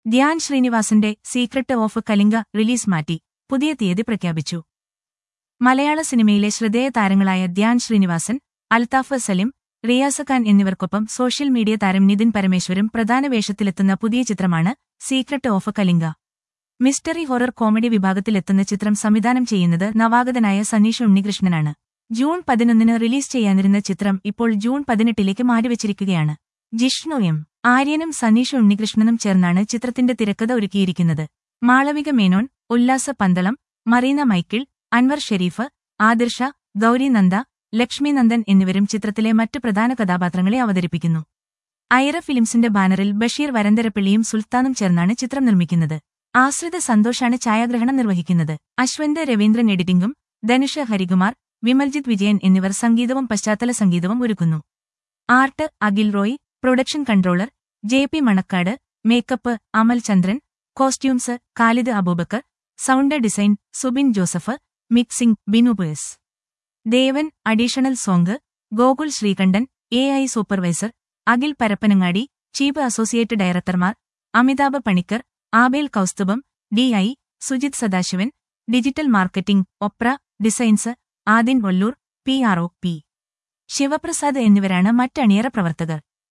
ധ്യാൻ ശ്രീനിവാസന്റെ secret of Kalinga release മാറ്റി പുതിയ തീയതി പ്രഖ്യാപിച്ചു മലയാള സിനിമയിലെ ശ്രദ്ധേയ താരങ്ങളായ ധ്യാൻ ശ്രീനിവാസൻ അൽതാഫ് സലിം റിയാസ ഖാൻ എന്നിവർക്കൊപ്പം സോഷ്യൽ മീഡിയ താരം നിതിൻ പരമേശ്വരും പ്രധാന വേഷത്തിലെത്തുന്ന പുതിയ ചിത്രമാണ് secret of Kalinga mystery horror comedy വിഭാഗത്തിലെത്തുന്ന ചിത്രം സംവിധാനം ചെയ്യുന്നത് നവാഗതനായ സനീഷ് ഉണ്ണികൃഷ്ണനാണ് ജൂൺ പതിനൊന്നിന് റിലീസ് ചെയ്യാനിരുന്ന ചിത്രം ഇപ്പോൾ ജൂൺ പതിനെട്ടിലേക്ക് മാറ്റിവച്ചിരിക്കുകയാണ് ജിഷ്ണു എം ആര്യനും സനീഷ് ഉണ്ണികൃഷ്ണനും ചേർന്നാണ് ചിത്രത്തിന്റെ തിരക്കഥ ഒരുക്കിയിരിക്കുന്നത് മാളവിക മേനോൻ ഉല്ലാസ പന്തളം മറീന മൈക്കിൾ അൻവർ ഷെരീഫ് ആദിർഷ ഗൗരി നന്ദ ലക്ഷ്മി നന്ദൻ എന്നിവരും ചിത്രത്തിലെ മറ്റ് പ്രധാന കഥാപാത്രങ്ങളെ അവതരിപ്പിക്കുന്നു ഐറ ഫിലിംസിന്റെ ബാനറിൽ ബഷീർ വരന്തരപ്പിള്ളിയും സുൽത്താനും ചേർന്നാണ് ചിത്രം നിർമ്മിക്കുന്നത് ആശ്രിത സന്തോഷാണ് ഛായാഗ്രഹണം നിർവഹിക്കുന്നത് അശ്വന്ത് രവീന്ദ്രൻ എഡിറ്റിംഗും ധനുഷ് ഹരികുമാർ വിമൽജിത് വിജയൻ എന്നിവർ സംഗീതവും പശ്ചാത്തല സംഗീതവും ഒരുക്കുന്നു art Akhil Roy production controller J P Manakkad makeup Amal Chandran costumes Khalid Aboobacker sound design Subin Joseph mixing Binu പേഴ്സ് Devan additional song Gokul Sreekandan A I supervisor Akhil Parappanangadi chief associate ഡയറക്ടർമാർ Amitabh Panicker Abel Kausthubham D I Sujith Sadasivan digital marketing Opra designs Adhin Ollur P R O P Sivaprasad എന്നിവരാണ് മറ്റണിയറ പ്രവർത്തകർ